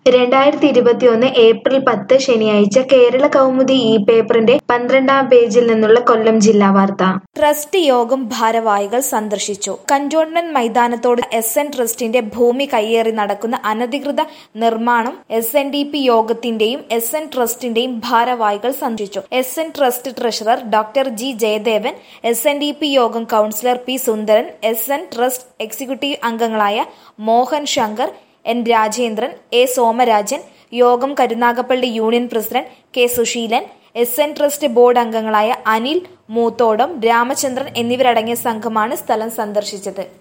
രണ്ടായിരത്തി ഇരുപത്തിയൊന്ന് ഏപ്രിൽ പത്ത് ശനിയാഴ്ച കേരള കൗമുദി ഈ പേപ്പറിന്റെ പന്ത്രണ്ടാം പേജിൽ നിന്നുള്ള കൊല്ലം ജില്ലാ വാർത്ത ട്രസ്റ്റ് യോഗം ഭാരവാഹികൾ സന്ദർശിച്ചു കന്റോൺമെന്റ് മൈതാനത്തോട് എസ് എൻ ട്രസ്റ്റിന്റെ ഭൂമി കയ്യേറി നടക്കുന്ന അനധികൃത നിർമ്മാണം എസ് എൻ ഡി പി യോഗത്തിന്റെയും എസ് എൻ ട്രസ്റ്റിന്റെയും ഭാരവാഹികൾ സന്ദർശിച്ചു S N trust treasurer doctor G Jayadevan S N D P യോഗം councillor P Sundaran S N trust executive അംഗങ്ങളായ മോഹൻ ശങ്കർ എൻ രാജേന്ദ്രൻ എ സോമരാജൻ യോഗം Karunagappally union president K Susheelan S N trust board അംഗങ്ങളായ അനിൽ മൂത്തോടം രാമചന്ദ്രൻ എന്നിവരടങ്ങിയ സംഘമാണ് സ്ഥലം സന്ദർശിച്ചത്